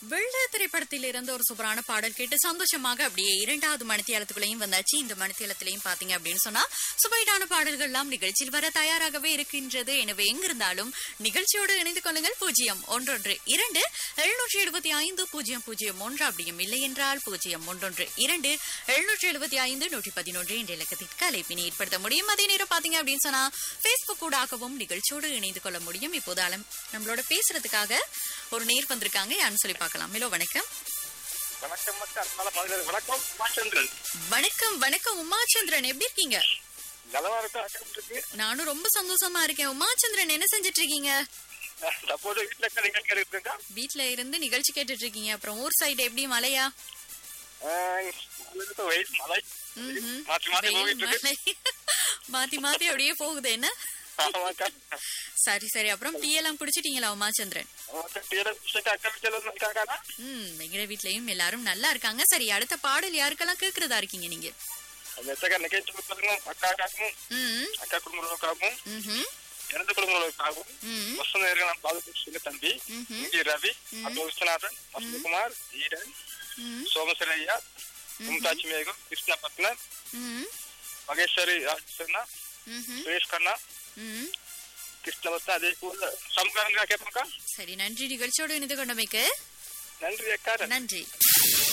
வெள்ள திரைப்படத்தில் இருந்து ஒரு சூப்பரான பாடல் கேட்டு சந்தோஷமாக அப்படியே இரண்டாவது மணித்தியாலத்துக்குள்ளேயும் வந்தாச்சு இந்த மணித்தியாலத்திலையும் பாத்தீங்க அப்படின்னு சொன்னா சுவைடான பாடல்கள் எல்லாம் நிகழ்ச்சியில் வர தயாராகவே இருக்கின்றது எனவே எங்கிருந்தாலும் நிகழ்ச்சியோடு இணைந்து கொள்ளுங்கள் பூஜ்ஜியம் ஒன்றொன்று இரண்டு எழுநூற்றி எழுபத்தி ஐந்து பூஜ்ஜியம் பூஜ்ஜியம் ஒன்று அப்படியும் இல்லை என்றால் பூஜ்ஜியம் ஒன்றொன்று இரண்டு எழுநூற்றி எழுபத்தி ஐந்து நூற்றி பதினொன்று என்ற இலக்கத்திற்கு அழைப்பினை ஏற்படுத்த முடியும் அதே நேரம் பாத்தீங்க அப்படின்னு சொன்னா பேஸ்புக் ஊடாகவும் நிகழ்ச்சியோடு இணைந்து கொள்ள முடியும் இப்போது அலம்- நம்மளோட பேசுறதுக்காக ஒரு நேர் வந்திருக்காங்க யாருன்னு சொல்லி பார்க்கலாம் ஹலோ வணக்கம் வணக்கம் மக்கள் நல்ல மனிதர் வணக்கம் மாச்சந்திரன் வணக்கம் வணக்கம் உமாச்சந்திரன் எப்படி இருக்கீங்க நலமா இருக்கு அக்கம் இருக்கு நானும் ரொம்ப சந்தோஷமா இருக்கேன் உமாச்சந்திரன் என்ன செஞ்சுட்டு இருக்கீங்க தற்போது வீட்டுல இருக்க நீங்கள் கேட்டுருக்கா வீட்ல இருந்து நிகழ்ச்சி கேட்டுட்டு இருக்கீங்க அப்புறம் ஊர் சைடு எப்படி மழையா வெயில் மழை ம்ஹும். மாத்தி மாத்தி வெயில், போயிட்டு இருக்கு மழை. மாத்தி மாத்தி அப்படியே போகுது என்ன ஆமாக்கா சரி சரி அப்புறம் டீ எல்லாம் குடிச்சிட்டீங்களா உமாச்சந்திரன் ஆமாக்கா டீல குடிச்சிட்டு அக்கா வீட்டுல வந்து இருக்காங்க ம் எங்க வீட்லயும் எல்லாரும் நல்லா இருக்காங்க சரி அடுத்த பாடல் யாருக்கெல்லாம் கேக்குறதா இருக்கீங்க நீங்க அந்த எத்தக்கா நிகழ்ச்சி கொடுத்ததுக்கும் அக்காக்காகவும் ம் அக்கா குடும்பங்களுக்காகவும் ம்ஹும். இறந்த குடும்பங்களுக்காகவும் ம் வசந்த நேரம் நான் பாதுகாப்பு தம்பி ம்ஹும். இங்கே ரவி அப்போ விஸ்வநாதன் வசந்தகுமார் ஈரன் ம் சோமசரையா மும்தாஜ் மேகம் கிருஷ்ண பத்மன் ம் மகேஸ்வரி ராஜசேனா ம்ஹும். சுரேஷ் கண்ணா ம் கிருஷ்ணவத்தா அதே போல சமகாரங்களா கேட்போம்க்கா சரி நன்றி நிகழ்ச்சியோடு இணைந்து கொண்டமைக்கு நன்றி அக்கா நன்றி